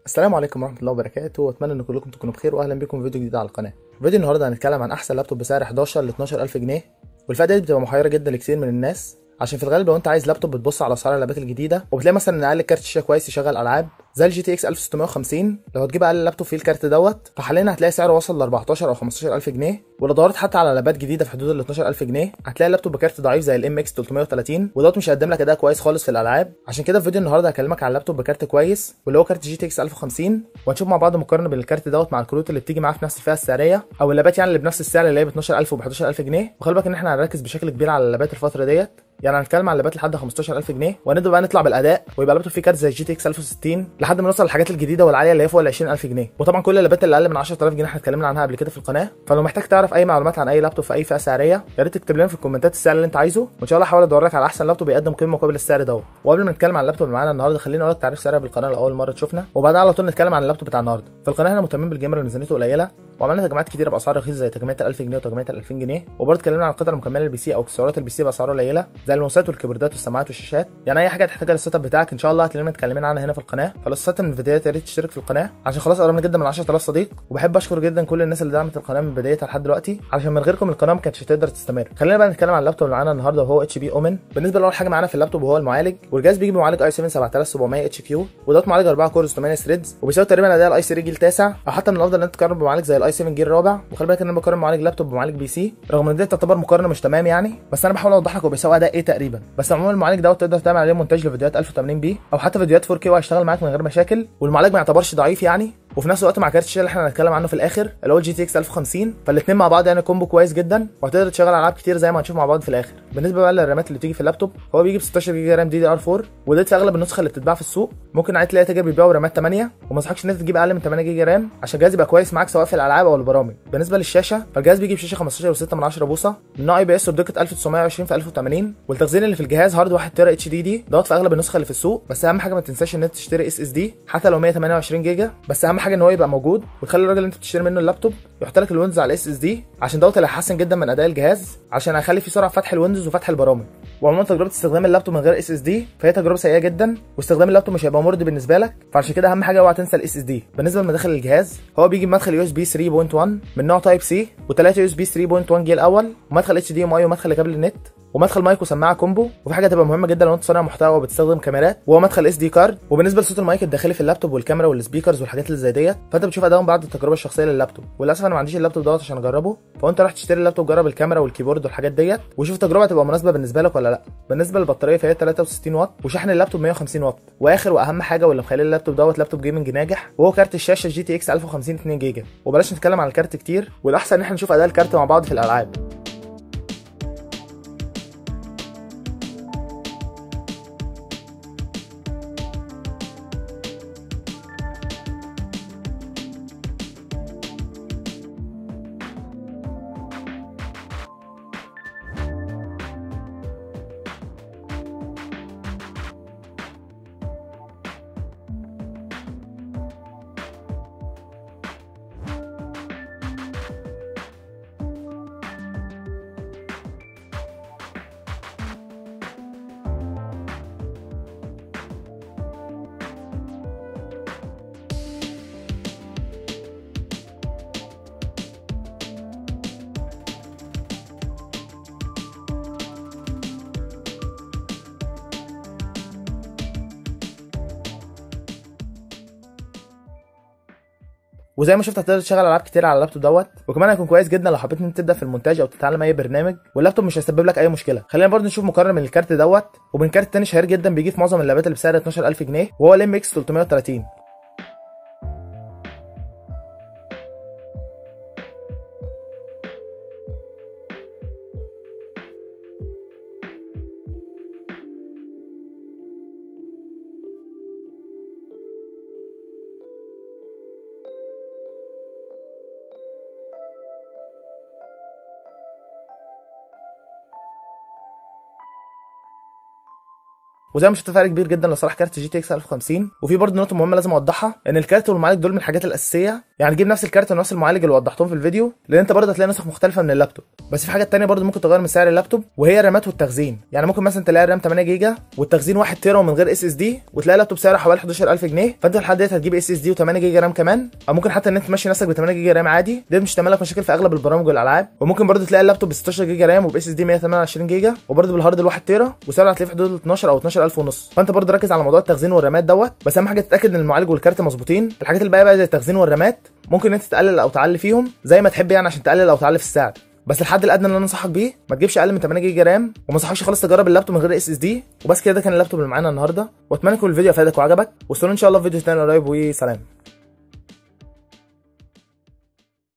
السلام عليكم ورحمه الله وبركاته واتمنى ان كلكم تكونوا بخير واهلا بكم في فيديو جديد على القناه فيديو النهارده هنتكلم عن احسن لابتوب بسعر 11 ل 12000 جنيه والفئه دي بتبقى محيره جدا لكثير من الناس عشان في الغالب لو انت عايز لابتوب بتبص على اسعار اللابات الجديده وبتلاقي مثلا ان اقل كارت شاشه كويس يشغل العاب زي الجي تي اكس 1650 لو هتجيب اقل لابتوب فيه الكارت دوت فحاليا هتلاقي سعره وصل ل 14 او 15000 جنيه ولو دورت حتى على لابات جديده في حدود ال 12000 جنيه هتلاقي اللابتوب بكارت ضعيف زي الام اكس 330 ودوت مش هيقدم لك اداء كويس خالص في الالعاب عشان كده في فيديو النهارده هكلمك عن لابتوب بكارت كويس واللي هو كارت جي تي اكس 1050 وهنشوف مع بعض مقارنه بين الكارت دوت مع الكروت اللي بتيجي معاه في نفس الفئه السعريه او اللابات يعني اللي بنفس السعر اللي هي ب 12000 وب 11000 جنيه وخلي بالك ان احنا هنركز بشكل كبير على اللابات الفتره ديت يعني هنتكلم عن لابات لحد 15000 جنيه وهنبدا بقى نطلع بالاداء ويبقى لابتوب فيه كارت زي الجي تي اكس 1060 لحد ما نوصل للحاجات الجديده والعاليه اللي هي فوق ال 20000 جنيه وطبعا كل اللابات اللي اقل من 10000 جنيه احنا اتكلمنا عنها قبل كده في القناه فلو محتاج تعرف اي معلومات عن اي لابتوب في اي فئه سعريه يا ريت تكتب لنا في الكومنتات السعر اللي انت عايزه وان شاء الله هحاول ادور لك على احسن لابتوب يقدم قيمه مقابل السعر دوت وقبل ما نتكلم عن اللابتوب اللي معانا النهارده خليني اقول لك تعريف سريع بالقناه لاول مره تشوفنا وبعدها على طول نتكلم عن اللابتوب بتاع النهارده في القناه احنا مهتمين بالجيمر اللي ميزانيته قليله وعملنا تجمعات كتيره باسعار رخيصه زي تجميع 1000 جنيه وتجميع 2000 جنيه وبرضه اتكلمنا عن القطع المكمله للبي سي او اكسسوارات البي سي باسعار قليله زي الماوسات والكيبوردات والسماعات والشاشات يعني اي حاجه تحتاجها للسيت اب بتاعك ان شاء الله هتلاقينا متكلمين عنها هنا في القناه فلو استفدت من الفيديوهات يا ريت تشترك في القناه عشان خلاص قربنا جدا من 10000 صديق وبحب اشكر جدا كل الناس اللي دعمت القناه من بدايتها لحد دلوقتي عشان من غيركم القناه ما كانتش هتقدر تستمر خلينا بقى نتكلم عن اللابتوب اللي معانا النهارده وهو اتش بي اومن بالنسبه لاول حاجه معانا في اللابتوب وهو المعالج والجهاز بيجي بمعالج اي 7 7700 اتش كيو ودوت معالج 4 كورز 8 ثريدز وبيساوي تقريبا اداء الاي 3 جيل تاسع او حتى من الافضل ان انت تقارن بمعالج زي الاي 7 جيل رابع وخلي بالك ان انا بقارن معالج لابتوب بمعالج بي سي رغم ان دي تعتبر مقارنه مش تمام يعني بس انا بحاول اوضح لك هو بيساوي اداء ايه تقريبا بس عموما المعالج دوت تقدر تعمل عليه مونتاج لفيديوهات 1080 بي او حتى فيديوهات 4K وهيشتغل معاك من غير مشاكل والمعالج ما يعتبرش ضعيف يعني وفي نفس الوقت مع كارت الشاشه اللي احنا هنتكلم عنه في الاخر اللي هو الجي تي اكس 1050 فالاثنين مع بعض يعني كومبو كويس جدا وهتقدر تشغل العاب كتير زي ما هنشوف مع بعض في الاخر بالنسبه بقى للرامات اللي بتيجي في اللابتوب هو بيجي ب 16 جيجا رام دي دي ار 4 وده في اغلب النسخ اللي بتتباع في السوق ممكن عادي تلاقي تاجر بيبيعوا رامات 8 وما انصحكش ان انت تجيب اقل من 8 جيجا رام عشان الجهاز يبقى كويس معاك سواء في الالعاب او البرامج بالنسبه للشاشه فالجهاز بيجي بشاشه 15.6 من 10 بوصه من نوع اي بي اس بدقه 1920 في 1080 والتخزين اللي في الجهاز هارد 1 تيرا اتش دي دي دوت في اغلب النسخ اللي في السوق بس اهم حاجه ما تنساش ان انت تشتري اس اس دي حتى لو 128 جيجا بس اهم حاجه ان هو يبقى موجود وتخلي الراجل اللي انت بتشتري منه اللابتوب يحط لك الويندوز على الاس اس دي عشان دوت اللي هيحسن جدا من اداء الجهاز عشان هيخلي فيه سرعه فتح الويندوز وفتح البرامج وعموما تجربه استخدام اللابتوب من غير اس اس دي فهي تجربه سيئه جدا واستخدام اللابتوب مش هيبقى مرضي بالنسبه لك فعشان كده اهم حاجه اوعى تنسى الاس اس دي بالنسبه لمداخل الجهاز هو بيجي بمدخل يو اس بي 3.1 من نوع تايب سي وثلاثه يو اس بي 3.1 جيل الاول ومدخل اتش دي ام اي ومدخل لكابل النت ومدخل مايك وسماعه كومبو وفي حاجه تبقى مهمه جدا لو انت صانع محتوى وبتستخدم كاميرات وهو مدخل اس دي كارد وبالنسبه لصوت المايك الداخلي في اللابتوب والكاميرا والسبيكرز والحاجات اللي زي ديت فانت بتشوف ادائهم بعد التجربه الشخصيه لللابتوب وللاسف انا ما عنديش اللابتوب دوت عشان اجربه فانت راح تشتري اللابتوب جرب الكاميرا والكيبورد والحاجات ديت وشوف التجربه هتبقى مناسبه بالنسبه لك ولا لا بالنسبه للبطاريه فهي 63 واط وشحن اللابتوب 150 واط واخر واهم حاجه واللي مخلي اللابتوب دوت لابتوب جيمنج ناجح وهو كارت الشاشه جي تي اكس 1050 2 جيجا وبلاش نتكلم عن الكارت كتير والاحسن ان احنا نشوف اداء الكارت مع بعض في الالعاب وزي ما شفت هتقدر تشغل العاب كتير على اللابتوب دوت وكمان هيكون كويس جدا لو حبيت ان انت تبدا في المونتاج او تتعلم اي برنامج واللابتوب مش هيسبب لك اي مشكله خلينا برضه نشوف مقارنه بين الكارت دوت وبين كارت تاني شهير جدا بيجي في معظم اللابات اللي بسعر 12000 جنيه وهو الام اكس 330 وزي ما شفت فرق كبير جدا لصالح كارت جي تي اكس 1050 وفي برضه نقطه مهمه لازم اوضحها ان الكارت والمعالج دول من الحاجات الاساسيه يعني جيب نفس الكارت ونفس المعالج اللي وضحتهم في الفيديو لان انت برضه هتلاقي نسخ مختلفه من اللابتوب بس في حاجات تانية برضه ممكن تغير من سعر اللابتوب وهي الرامات والتخزين يعني ممكن مثلا تلاقي الرام 8 جيجا والتخزين 1 تيرا ومن غير اس اس دي وتلاقي اللابتوب سعره حوالي 11000 جنيه فانت في الحاله ديت هتجيب اس اس دي و8 جيجا رام كمان او ممكن حتى ان انت تمشي نفسك ب 8 جيجا رام عادي دي مش هتعمل لك مشاكل في اغلب البرامج والالعاب وممكن برضه تلاقي اللابتوب ب 16 جيجا رام وباس اس دي 128 جيجا وبرضه بالهارد ال 1 تيرا وسعره هتلاقيه في حدود 12 او 12000 ونص فانت برضه ركز على موضوع التخزين والرامات دوت بس اهم حاجه تتاكد ان المعالج والكارت مظبوطين الحاجات الباقيه بقى زي التخزين والرامات ممكن انت تقلل او تعلي فيهم زي ما تحب يعني عشان تقلل او تعلي في السعر بس الحد الادنى اللي انا انصحك بيه ما تجيبش اقل من 8 جيجا رام وما انصحكش خالص تجرب اللابتوب من غير اس اس دي وبس كده ده كان اللابتوب اللي معانا النهارده واتمنى يكون الفيديو افادك وعجبك واستنوا ان شاء الله في فيديو تاني قريب وسلام